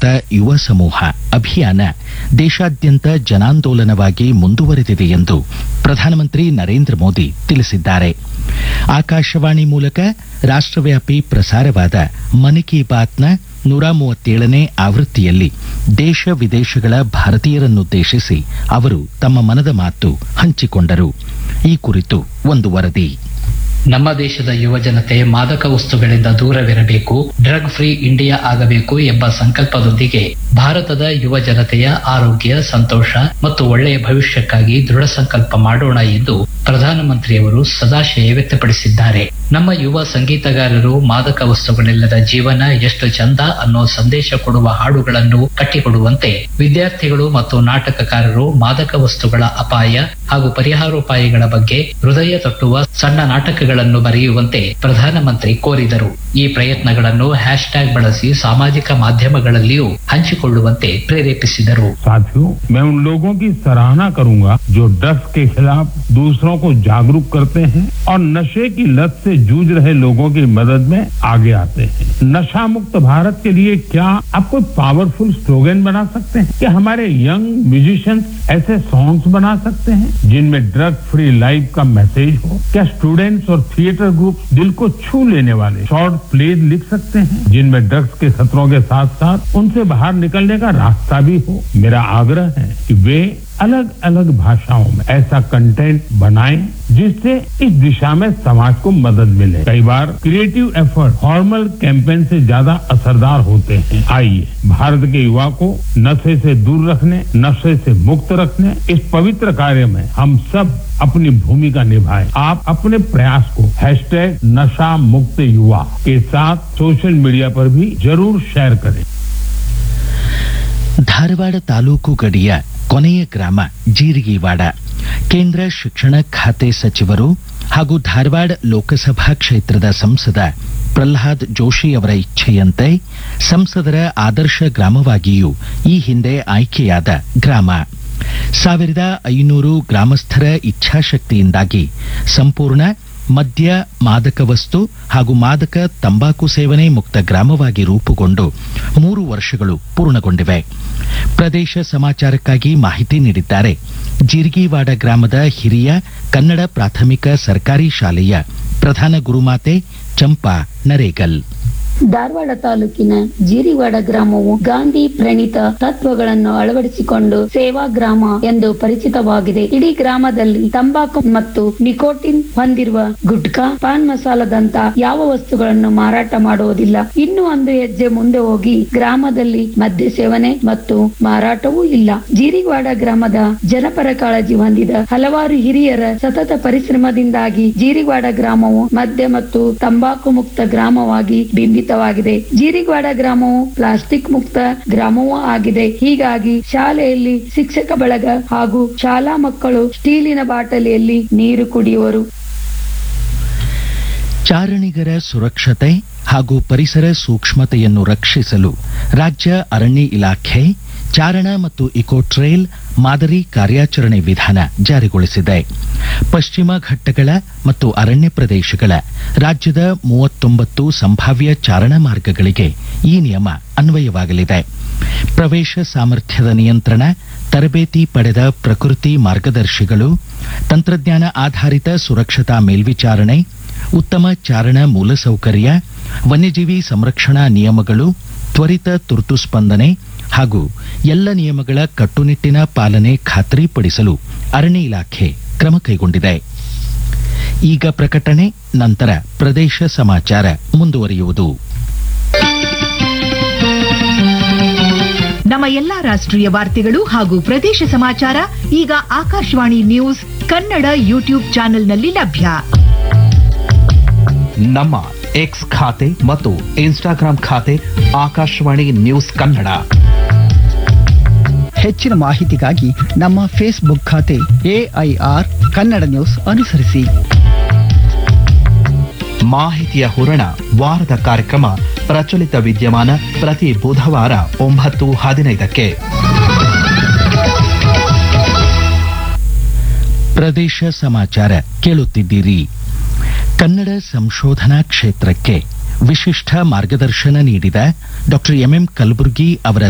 ಮುಕ್ತ ಯುವ ಸಮೂಹ ಅಭಿಯಾನ ದೇಶಾದ್ಯಂತ ಜನಾಂದೋಲನವಾಗಿ ಮುಂದುವರೆದಿದೆ ಎಂದು ಪ್ರಧಾನಮಂತ್ರಿ ನರೇಂದ್ರ ಮೋದಿ ತಿಳಿಸಿದ್ದಾರೆ ಆಕಾಶವಾಣಿ ಮೂಲಕ ರಾಷ್ಟ್ರವ್ಯಾಪಿ ಪ್ರಸಾರವಾದ ಮನ್ ಕಿ ಬಾತ್ನ ನೂರ ಮೂವತ್ತೇಳನೇ ಆವೃತ್ತಿಯಲ್ಲಿ ದೇಶ ವಿದೇಶಗಳ ಭಾರತೀಯರನ್ನುದ್ದೇಶಿಸಿ ಅವರು ತಮ್ಮ ಮನದ ಮಾತು ಹಂಚಿಕೊಂಡರು ಈ ಕುರಿತು ಒಂದು ವರದಿ ನಮ್ಮ ದೇಶದ ಯುವ ಜನತೆ ಮಾದಕ ವಸ್ತುಗಳಿಂದ ದೂರವಿರಬೇಕು ಡ್ರಗ್ ಫ್ರೀ ಇಂಡಿಯಾ ಆಗಬೇಕು ಎಂಬ ಸಂಕಲ್ಪದೊಂದಿಗೆ ಭಾರತದ ಯುವ ಜನತೆಯ ಆರೋಗ್ಯ ಸಂತೋಷ ಮತ್ತು ಒಳ್ಳೆಯ ಭವಿಷ್ಯಕ್ಕಾಗಿ ದೃಢ ಸಂಕಲ್ಪ ಮಾಡೋಣ ಎಂದು ಪ್ರಧಾನಮಂತ್ರಿಯವರು ಸದಾಶಯ ವ್ಯಕ್ತಪಡಿಸಿದ್ದಾರೆ ನಮ್ಮ ಯುವ ಸಂಗೀತಗಾರರು ಮಾದಕ ವಸ್ತುಗಳಿಲ್ಲದ ಜೀವನ ಎಷ್ಟು ಚಂದ ಅನ್ನೋ ಸಂದೇಶ ಕೊಡುವ ಹಾಡುಗಳನ್ನು ಕಟ್ಟಿಕೊಡುವಂತೆ ವಿದ್ಯಾರ್ಥಿಗಳು ಮತ್ತು ನಾಟಕಕಾರರು ಮಾದಕ ವಸ್ತುಗಳ ಅಪಾಯ ಹಾಗೂ ಪರಿಹಾರೋಪಾಯಗಳ ಬಗ್ಗೆ ಹೃದಯ ತಟ್ಟುವ ಸಣ್ಣ ನಾಟಕಗಳನ್ನು ಬರೆಯುವಂತೆ ಪ್ರಧಾನಮಂತ್ರಿ ಕೋರಿದರು ಈ ಪ್ರಯತ್ನಗಳನ್ನು ಹ್ಯಾಶ್ ಟ್ಯಾಗ್ ಬಳಸಿ ಸಾಮಾಜಿಕ ಮಾಧ್ಯಮಗಳಲ್ಲಿಯೂ ಹಂಚಿಕೊಳ್ಳುವಂತೆ ಪ್ರೇರೇಪಿಸಿದರು साथियों मैं उन लोगों की सराहना करूंगा जो ड्रग्स के खिलाफ दूसरों को जागरूक करते हैं और नशे की लत से जूझ रहे लोगों की मदद में आगे आते हैं नशा मुक्त भारत के लिए क्या आप कोई पावरफुल स्लोगन बना सकते हैं क्या हमारे यंग म्यूजिशियंस ऐसे सॉन्ग्स बना सकते हैं जिनमें ड्रग फ्री लाइफ का मैसेज हो क्या स्टूडेंट्स और थिएटर ग्रुप दिल को छू लेने वाले शॉर्ट प्ले लिख सकते हैं जिनमें ड्रग्स के खतरों के साथ साथ उनसे बाहर निकलने का रास्ता भी हो मेरा आग्रह है कि वे अलग अलग भाषाओं में ऐसा कंटेंट बनाएं जिससे इस दिशा में समाज को मदद मिले कई बार क्रिएटिव एफर्ट फॉर्मल कैंपेन से ज्यादा असरदार होते हैं आइए भारत के युवा को नशे से दूर रखने नशे से मुक्त रखने इस पवित्र कार्य में हम सब अपनी भूमिका निभाएं आप अपने प्रयास को हैशटैग नशा मुक्त युवा के साथ सोशल मीडिया पर भी जरूर शेयर करें ಧಾರವಾಡ ತಾಲೂಕು ಗಡಿಯ ಕೊನೆಯ ಗ್ರಾಮ ಜೀರಿಗಿವಾಡ ಕೇಂದ್ರ ಶಿಕ್ಷಣ ಖಾತೆ ಸಚಿವರು ಹಾಗೂ ಧಾರವಾಡ ಲೋಕಸಭಾ ಕ್ಷೇತ್ರದ ಸಂಸದ ಪ್ರಹ್ಲಾದ್ ಜೋಶಿ ಅವರ ಇಚ್ಛೆಯಂತೆ ಸಂಸದರ ಆದರ್ಶ ಗ್ರಾಮವಾಗಿಯೂ ಈ ಹಿಂದೆ ಆಯ್ಕೆಯಾದ ಗ್ರಾಮ ಸಾವಿರದ ಐನೂರು ಗ್ರಾಮಸ್ಥರ ಇಚ್ಛಾಶಕ್ತಿಯಿಂದಾಗಿ ಸಂಪೂರ್ಣ ಮದ್ಯ ಮಾದಕ ವಸ್ತು ಹಾಗೂ ಮಾದಕ ತಂಬಾಕು ಸೇವನೆ ಮುಕ್ತ ಗ್ರಾಮವಾಗಿ ರೂಪುಗೊಂಡು ಮೂರು ವರ್ಷಗಳು ಪೂರ್ಣಗೊಂಡಿವೆ ಪ್ರದೇಶ ಸಮಾಚಾರಕ್ಕಾಗಿ ಮಾಹಿತಿ ನೀಡಿದ್ದಾರೆ ಜೀರ್ಗಿವಾಡ ಗ್ರಾಮದ ಹಿರಿಯ ಕನ್ನಡ ಪ್ರಾಥಮಿಕ ಸರ್ಕಾರಿ ಶಾಲೆಯ ಪ್ರಧಾನ ಗುರುಮಾತೆ ಚಂಪಾ ನರೇಗಲ್ ಧಾರವಾಡ ತಾಲೂಕಿನ ಜೀರಿವಾಡ ಗ್ರಾಮವು ಗಾಂಧಿ ಪ್ರಣೀತ ತತ್ವಗಳನ್ನು ಅಳವಡಿಸಿಕೊಂಡು ಸೇವಾ ಗ್ರಾಮ ಎಂದು ಪರಿಚಿತವಾಗಿದೆ ಇಡೀ ಗ್ರಾಮದಲ್ಲಿ ತಂಬಾಕು ಮತ್ತು ನಿಕೋಟಿನ್ ಹೊಂದಿರುವ ಗುಟ್ಕಾ ಪಾನ್ ಮಸಾಲದಂತ ಯಾವ ವಸ್ತುಗಳನ್ನು ಮಾರಾಟ ಮಾಡುವುದಿಲ್ಲ ಇನ್ನು ಒಂದು ಹೆಜ್ಜೆ ಮುಂದೆ ಹೋಗಿ ಗ್ರಾಮದಲ್ಲಿ ಮದ್ಯ ಸೇವನೆ ಮತ್ತು ಮಾರಾಟವೂ ಇಲ್ಲ ಜೀರಿವಾಡ ಗ್ರಾಮದ ಜನಪರ ಕಾಳಜಿ ಹೊಂದಿದ ಹಲವಾರು ಹಿರಿಯರ ಸತತ ಪರಿಶ್ರಮದಿಂದಾಗಿ ಜೀರಿವಾಡ ಗ್ರಾಮವು ಮದ್ಯ ಮತ್ತು ತಂಬಾಕು ಮುಕ್ತ ಗ್ರಾಮವಾಗಿ ಬಿಂಬಿತವಾಗಿದೆ ಜೀರಿವಾಡ ಗ್ರಾಮವು ಪ್ಲಾಸ್ಟಿಕ್ ಮುಕ್ತ ಗ್ರಾಮವೂ ಆಗಿದೆ ಹೀಗಾಗಿ ಶಾಲೆಯಲ್ಲಿ ಶಿಕ್ಷಕ ಬಳಗ ಹಾಗೂ ಶಾಲಾ ಮಕ್ಕಳು ಸ್ಟೀಲಿನ ಬಾಟಲಿಯಲ್ಲಿ ನೀರು ಕುಡಿಯುವರು ಚಾರಣಿಗರ ಸುರಕ್ಷತೆ ಹಾಗೂ ಪರಿಸರ ಸೂಕ್ಷ್ಮತೆಯನ್ನು ರಕ್ಷಿಸಲು ರಾಜ್ಯ ಅರಣ್ಯ ಇಲಾಖೆ ಚಾರಣ ಮತ್ತು ಇಕೋ ಟ್ರೇಲ್ ಮಾದರಿ ಕಾರ್ಯಾಚರಣೆ ವಿಧಾನ ಜಾರಿಗೊಳಿಸಿದೆ ಪಶ್ಚಿಮ ಘಟ್ಟಗಳ ಮತ್ತು ಅರಣ್ಯ ಪ್ರದೇಶಗಳ ರಾಜ್ಯದ ಮೂವತ್ತೊಂಬತ್ತು ಸಂಭಾವ್ಯ ಚಾರಣ ಮಾರ್ಗಗಳಿಗೆ ಈ ನಿಯಮ ಅನ್ವಯವಾಗಲಿದೆ ಪ್ರವೇಶ ಸಾಮರ್ಥ್ಯದ ನಿಯಂತ್ರಣ ತರಬೇತಿ ಪಡೆದ ಪ್ರಕೃತಿ ಮಾರ್ಗದರ್ಶಿಗಳು ತಂತ್ರಜ್ಞಾನ ಆಧಾರಿತ ಸುರಕ್ಷತಾ ಮೇಲ್ವಿಚಾರಣೆ ಉತ್ತಮ ಚಾರಣ ಮೂಲಸೌಕರ್ಯ ವನ್ಯಜೀವಿ ಸಂರಕ್ಷಣಾ ನಿಯಮಗಳು ತ್ವರಿತ ತುರ್ತು ಸ್ಪಂದನೆ ಹಾಗೂ ಎಲ್ಲ ನಿಯಮಗಳ ಕಟ್ಟುನಿಟ್ಟಿನ ಪಾಲನೆ ಖಾತ್ರಿಪಡಿಸಲು ಅರಣ್ಯ ಇಲಾಖೆ ಕ್ರಮ ಕೈಗೊಂಡಿದೆ ಈಗ ಪ್ರಕಟಣೆ ನಂತರ ಪ್ರದೇಶ ಸಮಾಚಾರ ಮುಂದುವರಿಯುವುದು ನಮ್ಮ ಎಲ್ಲಾ ರಾಷ್ಟ್ರೀಯ ವಾರ್ತೆಗಳು ಹಾಗೂ ಪ್ರದೇಶ ಸಮಾಚಾರ ಈಗ ಆಕಾಶವಾಣಿ ನ್ಯೂಸ್ ಕನ್ನಡ ಯೂಟ್ಯೂಬ್ ಚಾನೆಲ್ನಲ್ಲಿ ಲಭ್ಯ ನಮ್ಮ ಎಕ್ಸ್ ಖಾತೆ ಮತ್ತು ಇನ್ಸ್ಟಾಗ್ರಾಂ ಖಾತೆ ಆಕಾಶವಾಣಿ ನ್ಯೂಸ್ ಕನ್ನಡ ಹೆಚ್ಚಿನ ಮಾಹಿತಿಗಾಗಿ ನಮ್ಮ ಫೇಸ್ಬುಕ್ ಖಾತೆ ಎಐಆರ್ ಕನ್ನಡ ನ್ಯೂಸ್ ಅನುಸರಿಸಿ ಮಾಹಿತಿಯ ಹೂರಣ ವಾರದ ಕಾರ್ಯಕ್ರಮ ಪ್ರಚಲಿತ ವಿದ್ಯಮಾನ ಪ್ರತಿ ಬುಧವಾರ ಒಂಬತ್ತು ಹದಿನೈದಕ್ಕೆ ಪ್ರದೇಶ ಸಮಾಚಾರ ಕೇಳುತ್ತಿದ್ದೀರಿ ಕನ್ನಡ ಸಂಶೋಧನಾ ಕ್ಷೇತ್ರಕ್ಕೆ ವಿಶಿಷ್ಟ ಮಾರ್ಗದರ್ಶನ ನೀಡಿದ ಡಾಕ್ಟರ್ ಎಂಎಂ ಕಲಬುರ್ಗಿ ಅವರ